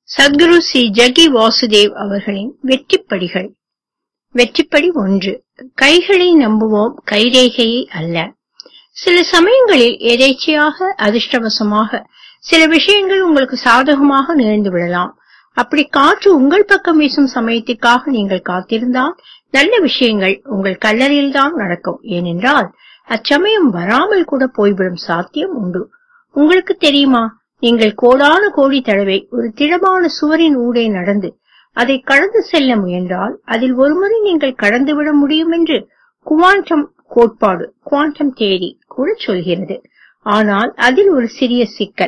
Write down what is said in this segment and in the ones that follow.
சத்குரு ஸ்ரீ ஜக்கி வாசுதேவ் அவர்களின் வெற்றிப்படிகள் வெற்றிப்படி ஒன்று கைகளை நம்புவோம் கைரேகையை அல்ல சில சமயங்களில் எதேச்சையாக அதிர்ஷ்டவசமாக சில விஷயங்கள் உங்களுக்கு சாதகமாக நேர்ந்து விடலாம் அப்படி காற்று உங்கள் பக்கம் வீசும் சமயத்திற்காக நீங்கள் காத்திருந்தால் நல்ல விஷயங்கள் உங்கள் கல்லறையில்தான் நடக்கும் ஏனென்றால் அச்சமயம் வராமல் கூட போய்விடும் சாத்தியம் உண்டு உங்களுக்கு தெரியுமா நீங்கள் கோடான கோடி தடவை ஒரு திடமான சுவரின் ஊடே நடந்து அதை கடந்து செல்ல முயன்றால் அதில் ஒருமுறை நீங்கள் கடந்துவிட முடியும் என்று குவாண்டம் கோட்பாடு குவாண்டம் தேரி கூட சொல்கிறது ஆனால் அதில் ஒரு சிறிய சிக்கல்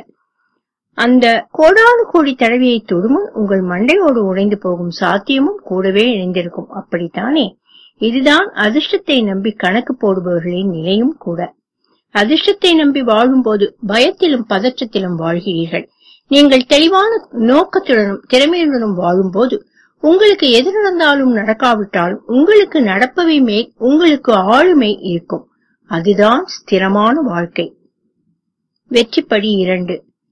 அந்த கோடானு கோடி தடவையை தொடுமுன் உங்கள் மண்டையோடு உடைந்து போகும் சாத்தியமும் கூடவே இணைந்திருக்கும் அப்படித்தானே இதுதான் அதிர்ஷ்டத்தை நம்பி கணக்கு போடுபவர்களின் நிலையும் கூட அதிர்ஷ்டத்தை நம்பி வாழும்போது பயத்திலும் பதற்றத்திலும் வாழ்கிறீர்கள் நீங்கள் தெளிவான நோக்கத்துடனும் திறமையுடனும் வாழும்போது உங்களுக்கு எது நடந்தாலும் நடக்காவிட்டாலும் உங்களுக்கு நடப்பவை மேல் உங்களுக்கு ஆளுமை இருக்கும் அதுதான் ஸ்திரமான வாழ்க்கை வெற்றிப்படி இரண்டு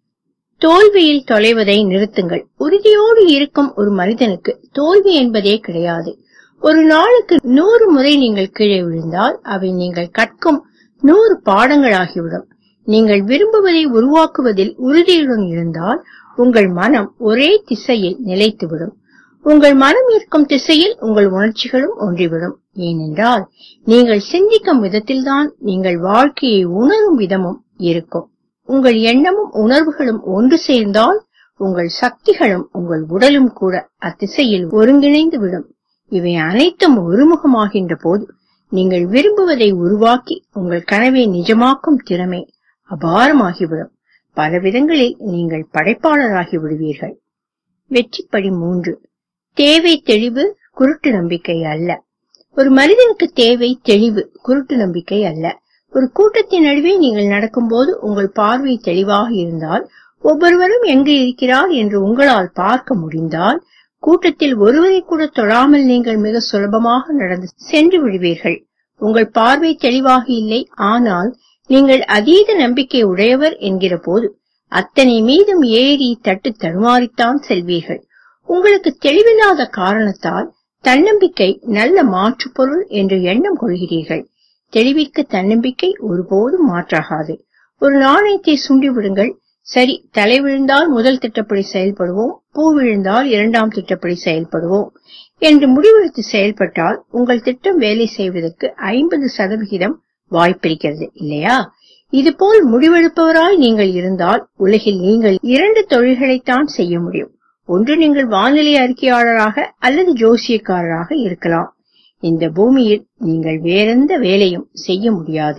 தோல்வியில் தொலைவதை நிறுத்துங்கள் உறுதியோடு இருக்கும் ஒரு மனிதனுக்கு தோல்வி என்பதே கிடையாது ஒரு நாளுக்கு நூறு முறை நீங்கள் கீழே விழுந்தால் அவை நீங்கள் கற்கும் நூறு பாடங்களாகிவிடும் நீங்கள் விரும்புவதை உருவாக்குவதில் உறுதியுடன் இருந்தால் உங்கள் மனம் ஒரே திசையில் நிலைத்துவிடும் உங்கள் மனம் இருக்கும் திசையில் உங்கள் உணர்ச்சிகளும் ஒன்றிவிடும் ஏனென்றால் நீங்கள் சிந்திக்கும் விதத்தில்தான் நீங்கள் வாழ்க்கையை உணரும் விதமும் இருக்கும் உங்கள் எண்ணமும் உணர்வுகளும் ஒன்று சேர்ந்தால் உங்கள் சக்திகளும் உங்கள் உடலும் கூட அத்திசையில் ஒருங்கிணைந்து விடும் இவை அனைத்தும் ஒருமுகமாகின்ற போது நீங்கள் விரும்புவதை உருவாக்கி உங்கள் கனவை நிஜமாக்கும் திறமை அபாரமாகிவிடும் பல விதங்களில் நீங்கள் படைப்பாளராகி விடுவீர்கள் வெற்றிப்படி மூன்று தேவை தெளிவு குருட்டு நம்பிக்கை அல்ல ஒரு மனிதனுக்கு தேவை தெளிவு குருட்டு நம்பிக்கை அல்ல ஒரு கூட்டத்தின் நடுவே நீங்கள் நடக்கும்போது உங்கள் பார்வை தெளிவாக இருந்தால் ஒவ்வொருவரும் எங்கு இருக்கிறார் என்று உங்களால் பார்க்க முடிந்தால் கூட்டத்தில் ஒருவரை கூட தொழாமல் நீங்கள் மிக சுலபமாக நடந்து சென்று விடுவீர்கள் உங்கள் பார்வை தெளிவாக இல்லை ஆனால் நீங்கள் அதீத நம்பிக்கை உடையவர் என்கிற போது அத்தனை மீதும் ஏறி தட்டு தடுமாறித்தான் செல்வீர்கள் உங்களுக்கு தெளிவில்லாத காரணத்தால் தன்னம்பிக்கை நல்ல மாற்று பொருள் என்று எண்ணம் கொள்கிறீர்கள் தெளிவிற்கு தன்னம்பிக்கை ஒருபோதும் மாற்றாகாது ஒரு நாணயத்தை சுண்டி விடுங்கள் சரி தலை விழுந்தால் முதல் திட்டப்படி செயல்படுவோம் பூ விழுந்தால் இரண்டாம் திட்டப்படி செயல்படுவோம் என்று முடிவெடுத்து செயல்பட்டால் உங்கள் திட்டம் வேலை செய்வதற்கு ஐம்பது சதவிகிதம் வாய்ப்பிருக்கிறது இல்லையா இதுபோல் முடிவெடுப்பவராய் நீங்கள் இருந்தால் உலகில் நீங்கள் இரண்டு தொழில்களைத்தான் செய்ய முடியும் ஒன்று நீங்கள் வானிலை அறிக்கையாளராக அல்லது ஜோசியக்காரராக இருக்கலாம் இந்த பூமியில் நீங்கள் வேறெந்த வேலையும் செய்ய முடியாது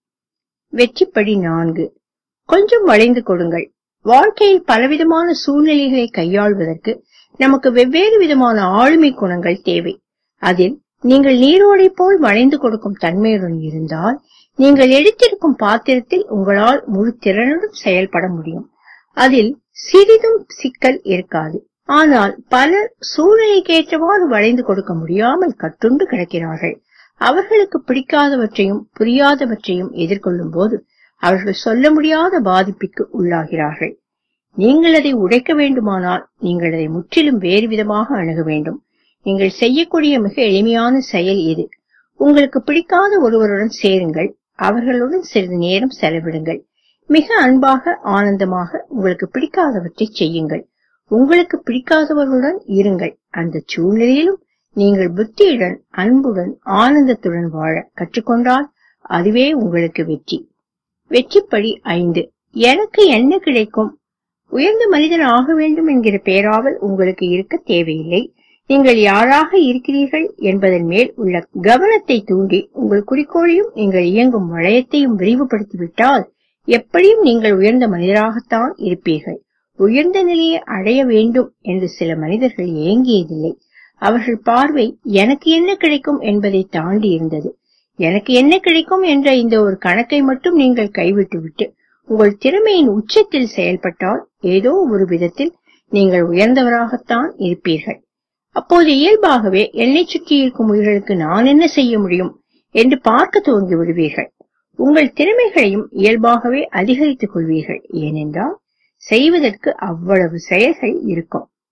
வெற்றிப்படி நான்கு கொஞ்சம் வளைந்து கொடுங்கள் வாழ்க்கையில் பலவிதமான சூழ்நிலைகளை கையாள்வதற்கு நமக்கு வெவ்வேறு விதமான ஆளுமை குணங்கள் தேவை அதில் நீங்கள் நீரோடை போல் வளைந்து கொடுக்கும் தன்மையுடன் இருந்தால் நீங்கள் எடுத்திருக்கும் பாத்திரத்தில் உங்களால் முழு திறனுடன் செயல்பட முடியும் அதில் சிறிதும் சிக்கல் இருக்காது ஆனால் பலர் சூழ்நிலைக்கேற்றவாறு வளைந்து கொடுக்க முடியாமல் கட்டுண்டு கிடக்கிறார்கள் அவர்களுக்கு பிடிக்காதவற்றையும் புரியாதவற்றையும் எதிர்கொள்ளும் போது அவர்கள் சொல்ல முடியாத பாதிப்பிற்கு உள்ளாகிறார்கள் நீங்கள் அதை உடைக்க வேண்டுமானால் நீங்கள் அதை முற்றிலும் வேறு விதமாக அணுக வேண்டும் நீங்கள் செய்யக்கூடிய மிக எளிமையான செயல் இது உங்களுக்கு பிடிக்காத ஒருவருடன் சேருங்கள் அவர்களுடன் சிறிது நேரம் செலவிடுங்கள் மிக அன்பாக ஆனந்தமாக உங்களுக்கு பிடிக்காதவற்றை செய்யுங்கள் உங்களுக்கு பிடிக்காதவர்களுடன் இருங்கள் அந்த சூழ்நிலையிலும் நீங்கள் புத்தியுடன் அன்புடன் ஆனந்தத்துடன் வாழ கற்றுக்கொண்டால் அதுவே உங்களுக்கு வெற்றி வெற்றிப்படி ஐந்து எனக்கு என்ன கிடைக்கும் உயர்ந்த மனிதன் ஆக வேண்டும் என்கிற பேராவல் உங்களுக்கு இருக்க தேவையில்லை நீங்கள் யாராக இருக்கிறீர்கள் என்பதன் மேல் உள்ள கவனத்தை தூண்டி உங்கள் குறிக்கோளையும் நீங்கள் இயங்கும் வளையத்தையும் விரிவுபடுத்திவிட்டால் எப்படியும் நீங்கள் உயர்ந்த மனிதராகத்தான் இருப்பீர்கள் உயர்ந்த நிலையை அடைய வேண்டும் என்று சில மனிதர்கள் ஏங்கியதில்லை அவர்கள் பார்வை எனக்கு என்ன கிடைக்கும் என்பதை தாண்டி இருந்தது எனக்கு என்ன கிடைக்கும் என்ற இந்த ஒரு கணக்கை மட்டும் நீங்கள் கைவிட்டுவிட்டு உங்கள் திறமையின் உச்சத்தில் செயல்பட்டால் ஏதோ ஒரு விதத்தில் நீங்கள் உயர்ந்தவராகத்தான் இருப்பீர்கள் அப்போது இயல்பாகவே என்னை சுற்றி இருக்கும் உயிர்களுக்கு நான் என்ன செய்ய முடியும் என்று பார்க்க துவங்கி விடுவீர்கள் உங்கள் திறமைகளையும் இயல்பாகவே அதிகரித்துக் கொள்வீர்கள் ஏனென்றால் செய்வதற்கு அவ்வளவு செயல்கள் இருக்கும்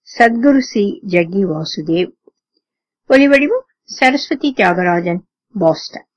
சத்குரு சி ஜக்கி வாசுதேவ் ஒலிவடிவம் சரஸ்வதி தியாகராஜன் பாஸ்டன்